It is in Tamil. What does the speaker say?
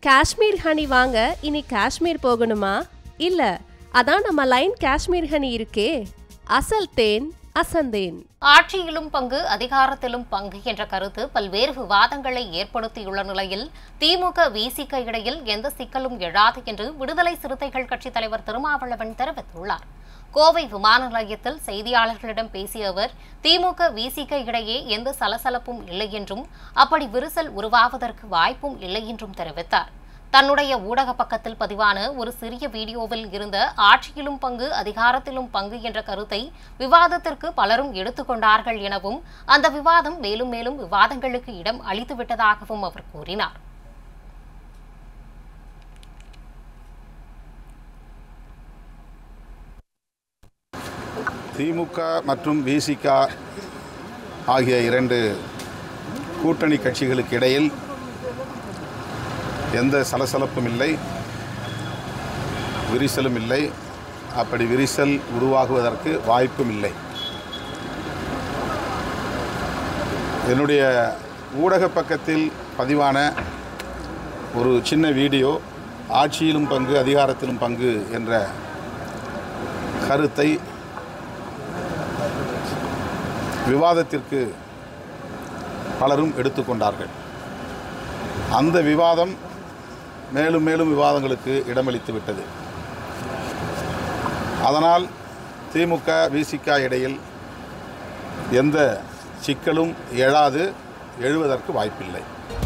காஷ்மீர் ஹனி வாங்க இனி காஷ்மீர் போகணுமா இல்ல அதான் நம்ம லைன் காஷ்மீர் ஹனி இருக்கே அசல் தேன் அசந்தேன் ஆட்சியிலும் பங்கு அதிகாரத்திலும் பங்கு என்ற கருத்து பல்வேறு விவாதங்களை ஏற்படுத்தியுள்ள நிலையில் திமுக விசிக இடையில் எந்த சிக்கலும் எழாது என்று விடுதலை சிறுத்தைகள் கட்சித் தலைவர் திருமாவளவன் தெரிவித்துள்ளார் கோவை விமான நிலையத்தில் செய்தியாளர்களிடம் பேசிய அவர் திமுக விசிக இடையே எந்த சலசலப்பும் இல்லை என்றும் அப்படி விரிசல் உருவாவதற்கு வாய்ப்பும் இல்லை என்றும் தெரிவித்தார் தன்னுடைய ஊடக பக்கத்தில் பதிவான ஒரு சிறிய வீடியோவில் இருந்த ஆட்சியிலும் பங்கு அதிகாரத்திலும் பங்கு என்ற கருத்தை விவாதத்திற்கு பலரும் எடுத்துக்கொண்டார்கள் எனவும் அந்த விவாதம் மேலும் மேலும் விவாதங்களுக்கு இடம் அளித்துவிட்டதாகவும் அவர் கூறினார் திமுக மற்றும் விசிக ஆகிய இரண்டு கூட்டணி கட்சிகளுக்கு இடையில் எந்த சலசலப்பும் இல்லை விரிசலும் இல்லை அப்படி விரிசல் உருவாகுவதற்கு வாய்ப்பும் இல்லை என்னுடைய ஊடக பக்கத்தில் பதிவான ஒரு சின்ன வீடியோ ஆட்சியிலும் பங்கு அதிகாரத்திலும் பங்கு என்ற கருத்தை விவாதத்திற்கு பலரும் எடுத்துக்கொண்டார்கள் அந்த விவாதம் மேலும் மேலும் விவாதங்களுக்கு இடமளித்து விட்டது அதனால் திமுக விசிக இடையில் எந்த சிக்கலும் எழாது எழுவதற்கு வாய்ப்பில்லை